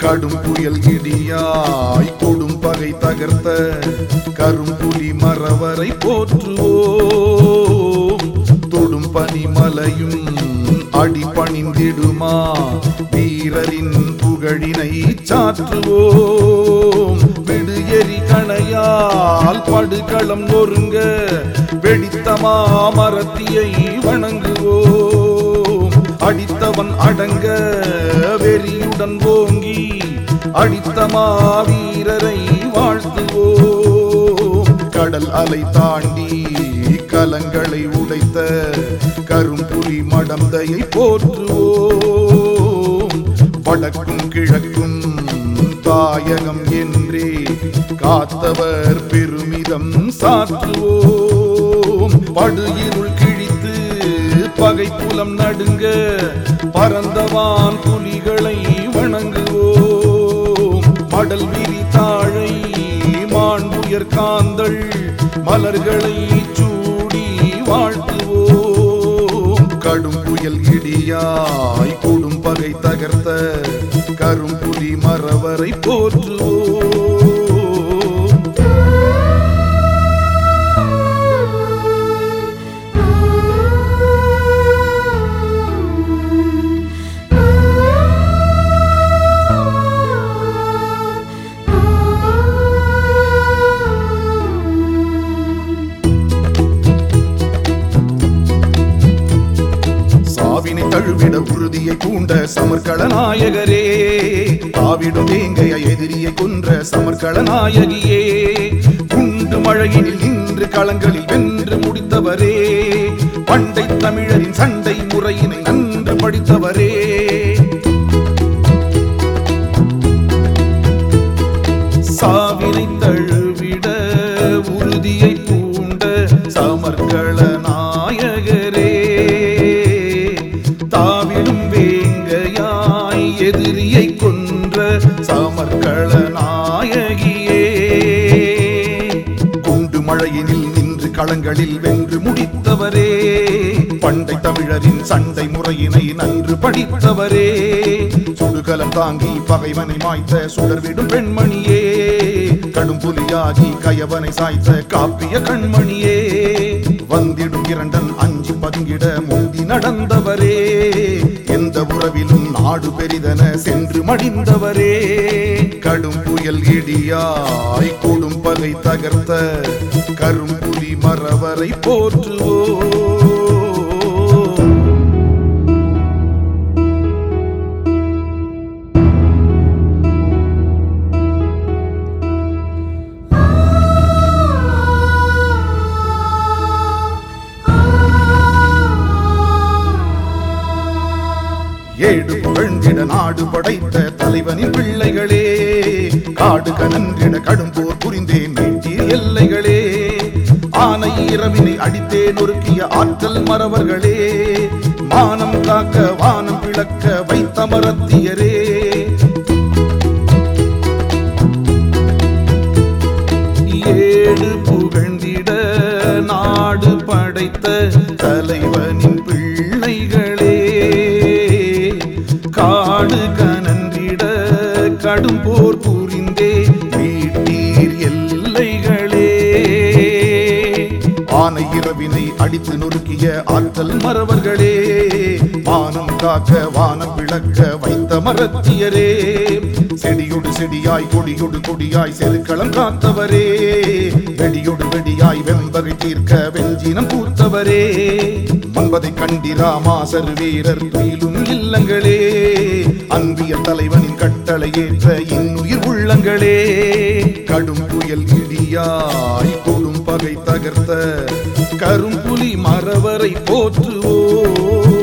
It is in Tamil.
கடும் புயல் இடியாய் கொடும் பகை தகர்த்த கரும்புலி மறவரை போற்றுவோம் தொடும் பனிமலையும் அடி பணிந்திடுமா வீரரின் புகழினை சாற்றுவோம் விடு எரி கணையால் படுகளம் நொறுங்க வெடித்த மாமரத்தியை வணங்குவோம் அடித்தவன் அடங்க வெறியுடன் ஓங்கி அடித்த மாவீரரை வாழ்த்துவோம் கடல் அலை தாண்டி கலங்களை உடைத்த கரும்புலி மடந்தையை போற்றுவோம் வடக்கும் கிழக்கும் தாயகம் என்றே காத்தவர் பெருமிதம் சாற்றுவோம் படு இருள் கிழித்து பகை புலம் நடுங்க பரந்தவான் புலிகளை வணங்குவோம் மடல் விரி தாழை மாண்புயர் காந்தள் மலர்களை சூடி வாழ்த்துவோம் கடும் புயல் இடியாய் கொடும் பகை தகர்த்த கரும்புலி மறவரை போற்றுவோம் சாவினை தழுவிட உறுதியை பூண்ட சமர்கள நாயகரே தாவிடும் வேங்கைய எதிரியை கொன்ற சமர்கள நாயகியே குண்டு மழையினில் நின்று களங்களில் வென்று முடித்தவரே பண்டை தமிழரின் சண்டை முறையினை நன்று படித்தவரே சாவினை தழுவிட உறுதியை பூண்ட சமர்கள நாயகரே தாவிடும் வேங்கையாய் எதிரியை கொன்ற சமர்கள நாயகியே குண்டு மழையினில் நின்று களங்களில் வென்று முடித்தவரே பண்டை தமிழரின் சண்டை முறையினை நன்று படித்தவரே சுடுகலம் தாங்கி பகைவனை மாய்த்த சுடர்விடும் பெண்மணியே கடும் புலியாகி கயவனை சாய்த்த காப்பிய கண்மணியே வந்திடும் இரண்டன் அஞ்சி பதுங்கிட முந்தி நடந்தவரே எந்த உறவிலும் நாடு பெரிதென சென்று மடிந்தவரே கடும் புயல் இடியாய் கொடும் பகை தகர்த்த கரும்புலி மறவரை போற்றுவோம் ஏடு புகழ்ந்திட நாடு படைத்த தலைவனின் பிள்ளைகளே காடு கனன்றிட கடும் போர் புரிந்தே மீட்டீர் எல்லைகளே ஆனை இரவினை அடித்தே நொறுக்கிய ஆற்றல் மறவர்களே மானம் காக்க வானம் பிளக்க வைத்த மரத்தியரே ஏடு புகழ்ந்திட நாடு படைத்த தலைவனின் பிள்ளைகளே காடு கனன்றிட கடும் போர் புரிந்தே வீட்டீர் எல்லைகளே ஆனை இரவினை அடித்து நொறுக்கிய ஆற்றல் மறவர்களே வானம் காக்க வானம் விளக்க வைத்த மரத்தியரே செடியொடு செடியாய் கொடியொடு கொடியாய் செருக்களம் காத்தவரே வெடியொடு வெடியாய் வெம்பகை தீர்க்க வெஞ்சினம் பூத்தவரே மன்பதை கண்டிரா மாசர் வீரர் துயிலும் இல்லங்களே அன்பிய தலைவனின் கட்டளை ஏற்ற இன்னுயிர் உள்ளங்களே கடும் புயல் இடியாய் கொடும் பகை தகர்த்த கரும்புலி மறவரை போற்றுவோம்